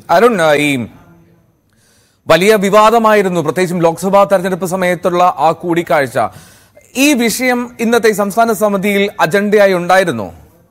അരുൺ ഈ വലിയ വിവാദമായിരുന്നു പ്രത്യേകിച്ചും ലോക്സഭാ തെരഞ്ഞെടുപ്പ് സമയത്തുള്ള ആ കൂടിക്കാഴ്ച ഈ വിഷയം ഇന്നത്തെ സംസ്ഥാന സമിതിയിൽ അജണ്ടയായി ഉണ്ടായിരുന്നു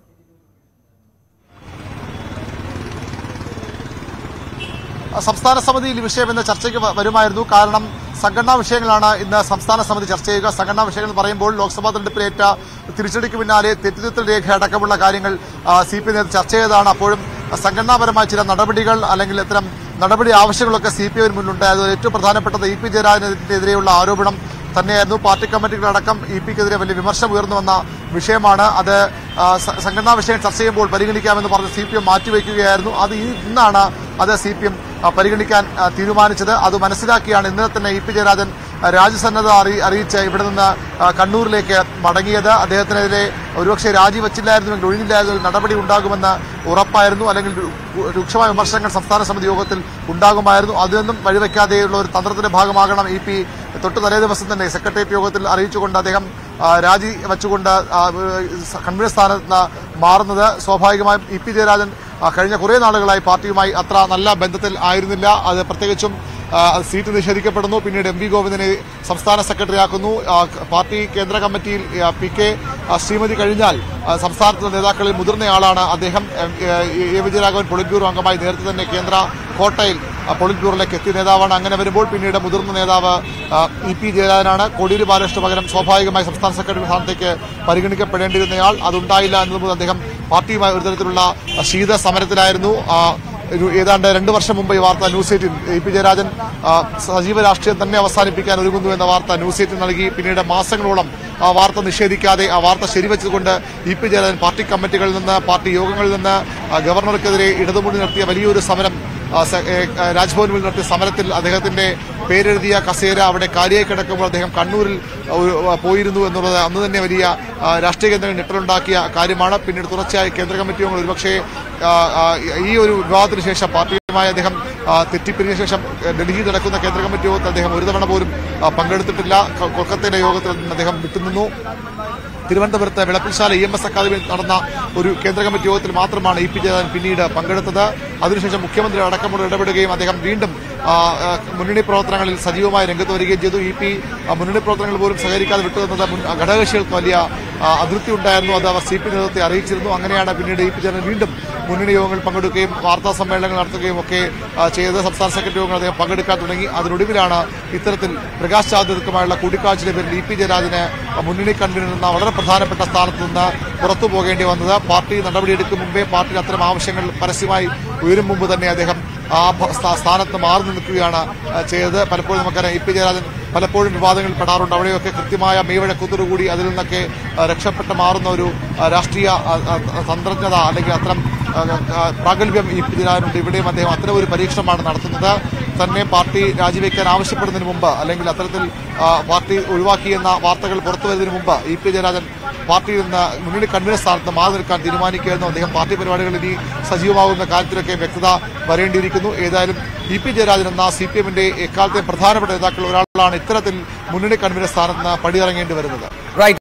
സംസ്ഥാന സമിതിയിൽ ഈ വിഷയം ഇന്ന് ചർച്ചയ്ക്ക് വ- വരുമായിരുന്നു കാരണം സംഘടനാ വിഷയങ്ങളാണ് ഇന്ന് സംസ്ഥാന സമിതി ചർച്ച ചെയ്യുക സംഘടനാ വിഷയങ്ങൾ എന്ന് പറയുമ്പോൾ ലോക്സഭാ തെരഞ്ഞെടുപ്പിലേറ്റ തിരിച്ചടിക്ക് പിന്നാലെ തെറ്റുതിരുത്തൽ രേഖ അടക്കമുള്ള കാര്യങ്ങൾ സി പി നേതൃത്വം ചർച്ച ചെയ്തതാണ് അപ്പോഴും സംഘടനാപരമായ ചില നടപടികൾ അല്ലെങ്കിൽ ഇത്തരം നടപടി ആവശ്യങ്ങളൊക്കെ സി പി ഐ മുന്നിലുണ്ട് അത് ഏറ്റവും പ്രധാനപ്പെട്ടത് ഇ പി ജയരാജനെതിരെയുള്ള ആരോപണം തന്നെയായിരുന്നു പാർട്ടി കമ്മിറ്റികളടക്കം ഇ പിക്കെതിരെ വലിയ വിമർശനം ഉയർന്നു വന്ന വിഷയമാണ് അത് ആ, സ- സംഘടനാ വിഷയം ചർച്ച ചെയ്യുമ്പോൾ പരിഗണിക്കാമെന്ന് പറഞ്ഞ് സി പി എം മാറ്റിവെക്കുകയായിരുന്നു അത് ഈ- ഇന്നാണ് അത് സി പി എം പരിഗണിക്കാൻ ആ, തീരുമാനിച്ചത് അത് മനസ്സിലാക്കിയാണ് ഇന്നലെ തന്നെ ഇ പി ജയരാജൻ ആ, രാജ്യസന്നദ്ധ അറി അറിയിച്ച് ഇവിടെ നിന്ന് ആ, കണ്ണൂരിലേക്ക് മടങ്ങിയത് അദ്ദേഹത്തിനെതിരെ ഒരുപക്ഷെ രാജിവെച്ചില്ലായിരുന്നുവെങ്കിൽ ഒഴിഞ്ഞില്ലായിരുന്നെങ്കിൽ നടപടി ഉണ്ടാകുമെന്ന് ഉറപ്പായിരുന്നു അല്ലെങ്കിൽ രു- രൂക്ഷമായ വിമർശനങ്ങൾ സംസ്ഥാന സമിതി യോഗത്തിൽ ഉണ്ടാകുമായിരുന്നു അതിനൊന്നും വഴിവെക്കാതെയുള്ള ഒരു തന്ത്രത്തിന്റെ ഭാഗമാകണം ഇ പി തൊട്ട് തലേ ദിവസം തന്നെ സെക്രട്ടേറിയറ്റ് യോഗത്തിൽ അറിയിച്ചുകൊണ്ട് അദ്ദേഹം ആ, രാജി വെച്ചുകൊണ്ട് ആ, സ- കൺവീനർ സ്ഥാനത്ത് നിന്ന് മാറുന്നത് സ്വാഭാവികമായും ഇ പി ജയരാജൻ ആ, കഴിഞ്ഞ കുറേ നാളുകളായി പാർട്ടിയുമായി അത്ര നല്ല ബന്ധത്തിൽ ആയിരുന്നില്ല അത് പ്രത്യേകിച്ചും ആ, അത് സീറ്റ് നിഷേധിക്കപ്പെടുന്നു പിന്നീട് എം വി ഗോവിന്ദനെ സംസ്ഥാന സെക്രട്ടറി ആക്കുന്നു ആ, ക- പാർട്ടി കേന്ദ്ര കമ്മിറ്റിയിൽ ആ, പി കെ ആ, ശ്രീമതി കഴിഞ്ഞാൽ ആ, സംസ്ഥാനത്തെ നേതാക്കളിൽ മുതിർന്നയാളാണ് അദ്ദേഹം എം, ഏ, എ വിജയരാഘവൻ പൊളിറ്റ് ബ്യൂറോ അംഗമായി നേരത്തെ തന്നെ കേന്ദ്ര കോട്ടയിൽ ആ, പൊളിറ്റ് ബ്യൂറോയിലേക്ക് എത്തിയ നേതാവാണ് അങ്ങനെ വരുമ്പോൾ പിന്നീട് മുതിർന്ന നേതാവ് ആ, ഇ പി ജയരാജനാണ് കോടിയേരി ബാലകൃഷ്ണ പകരം സ്വാഭാവികമായി സംസ്ഥാന സെക്രട്ടറി സ്ഥാനത്തേക്ക് പരിഗണിക്കപ്പെടേണ്ടിയിരുന്നയാൾ അതുണ്ടായില്ല എന്നതുകൊണ്ട് അദ്ദേഹം പാർട്ടിയുമായി ഒരു തരത്തിലുള്ള ആ, ശീത സമരത്തിലായിരുന്നു ആ, ഒരു ഏതാണ്ട് രണ്ടു വർഷം മുമ്പ് ഈ വാർത്ത ന്യൂസ് എയ്റ്റിൽ എ പി ജയരാജൻ ആ, സജീവ രാഷ്ട്രീയം തന്നെ അവസാനിപ്പിക്കാൻ ഒരുങ്ങുന്നു എന്ന വാർത്ത ന്യൂസ് എയ്റ്റിൽ നൽകി പിന്നീട് മാസങ്ങളോളം ആ വാർത്ത നിഷേധിക്കാതെ ആ വാർത്ത ശരിവെച്ചുകൊണ്ട് ഇ പി ജയരാജൻ പാർട്ടി കമ്മിറ്റികളിൽ നിന്ന് പാർട്ടി യോഗങ്ങളിൽ നിന്ന് ആ, ഗവർണർക്കെതിരെ ഇടതുമുന്നണി നടത്തിയ വലിയൊരു സമരം ആ, സ- ഏ, ആ, രാജ്ഭവനിൽ നടത്തിയ സമരത്തിൽ അദ്ദേഹത്തിന്റെ പേരെഴുതിയ കസേര അവിടെ കാലിയായി കിടക്കുമ്പോൾ അദ്ദേഹം കണ്ണൂരിൽ ഒരു, ആ, പോയിരുന്നു എന്നുള്ളത് അന്ന് തന്നെ വലിയ ആ, രാഷ്ട്രീയ കേന്ദ്രങ്ങൾ ഞെട്ടലുണ്ടാക്കിയ കാര്യമാണ് പിന്നീട് തുടർച്ചയായി കേന്ദ്ര കമ്മിറ്റി യോഗങ്ങൾ ഒരുപക്ഷെ ആ, ആ, ഈ ഒരു വിവാദത്തിന് ശേഷം പാർട്ടിയുമായി അദ്ദേഹം ആ, തെറ്റിപ്പിരിഞ്ഞ ശേഷം ഏ, ഡൽഹിയിൽ നടക്കുന്ന കേന്ദ്ര കമ്മിറ്റി യോഗത്തിൽ അദ്ദേഹം ഒരു തവണ പോലും ആ, പങ്കെടുത്തിട്ടില്ല കൊ- കൊൽക്കത്തയിലെ യോഗത്തിൽ നിന്ന് അദ്ദേഹം വിട്ടുനിന്നു തിരുവനന്തപുരത്ത് വിളപ്പിൽശാല ഇ എം എസ് അക്കാദമിയിൽ നടന്ന ഒരു കേന്ദ്ര കമ്മിറ്റി യോഗത്തിൽ മാത്രമാണ് ഇ പി ജയരാജൻ പിന്നീട് പങ്കെടുത്തത് അതിനുശേഷം മുഖ്യമന്ത്രി അടക്കമുള്ള ഇടപെടുകയും അദ്ദേഹം വീണ്ടും ആ, ആ, മുന്നണി പ്രവർത്തനങ്ങളിൽ സജീവമായി രംഗത്ത് വരികയും ചെയ്തു ഇ പി ആ, മുന്നണി പ്രവർത്തനങ്ങൾ പോലും സഹകരിക്കാതെ വിട്ടുവന്നത് മുൻ- ഘടകകക്ഷികൾക്ക് വലിയ ആ, അതൃപ്തി ഉണ്ടായിരുന്നു അത് അവർ സി പി നേതൃത്വത്തെ അറിയിച്ചിരുന്നു അങ്ങനെയാണ് പിന്നീട് ഇ പി ജയരാജൻ വീണ്ടും മുന്നണി യോഗങ്ങളിൽ പങ്കെടുക്കുകയും വാർത്താ സമ്മേളനങ്ങൾ നടത്തുകയും ഒക്കെ ആ, ചെയ്ത് സംസ്ഥാന സെക്രട്ടറി യോഗങ്ങൾ അദ്ദേഹം പങ്കെടുക്കാൻ തുടങ്ങി അതിനൊടുവിലാണ് ഇത്തരത്തിൽ പ്രകാശ് ജാവ്ദേക്കറുമായുള്ള കൂടിക്കാഴ്ചയുടെ പേരിൽ ഇ പി ജയരാജന് മുന്നണി കൺവീനർ എന്ന വളരെ പ്രധാനപ്പെട്ട സ്ഥാനത്ത് നിന്ന് പുറത്തു പോകേണ്ടി വന്നത് പാർട്ടി നടപടിയെടുക്കും മുമ്പേ പാർട്ടിയിൽ അത്തരം ആവശ്യങ്ങൾ പരസ്യമായി ഉയരും മുമ്പ് തന്നെ അദ്ദേഹം ആ ഭ- സ്ഥാ- സ്ഥാനത്ത് മാറി നിൽക്കുകയാണ് ആ, ചെയ്തത് പലപ്പോഴും നമുക്കറിയാം ഇ പി ജയരാജൻ പലപ്പോഴും വിവാദങ്ങളിൽ പെടാറുണ്ട് അവിടെയൊക്കെ കൃത്യമായ മെയ്വഴക്കത്തോടുകൂടി അതിൽ നിന്നൊക്കെ ആ, രക്ഷപ്പെട്ട് മാറുന്ന ഒരു ആ, രാഷ്ട്രീയ ആ, ആ, തന്ത്രജ്ഞത അല്ലെങ്കിൽ അത്തരം ആ, ആ, പ്രാഗൽഭ്യം ഇ പി ജയരാജനുണ്ട് ഇവിടെയും അദ്ദേഹം അത്തരം ഒരു പരീക്ഷണമാണ് നടത്തുന്നത് തന്നെ പാർട്ടി രാജിവെക്കാൻ ആവശ്യപ്പെടുന്നതിന് മുമ്പ് അല്ലെങ്കിൽ അത്തരത്തിൽ ആ, പാർട്ടി ഒഴിവാക്കിയെന്ന വാർത്തകൾ പുറത്തു വരുന്നതിന് മുമ്പ് ഇ പി ജയരാജൻ പാർട്ടിയിൽ നിന്ന് മുന്നണി കൺവീനർ സ്ഥാനത്ത് മാറി നിൽക്കാൻ തീരുമാനിക്കുകയായിരുന്നു അദ്ദേഹം പാർട്ടി പരിപാടികളിൽ ഇനി സജീവമാകുന്ന കാര്യത്തിലൊക്കെ വ്യക്തത വരേണ്ടിയിരിക്കുന്നു ഏതായാലും ഇ പി ജയരാജൻ എന്ന സി പി എമ്മിന്റെ എക്കാലത്തെ പ്രധാനപ്പെട്ട നേതാക്കൾ ഒരാളാണ് ഇത്തരത്തിൽ മുന്നണി കൺവീനർ സ്ഥാനത്ത് നിന്ന് പടിയിറങ്ങേണ്ടി വരുന്നത്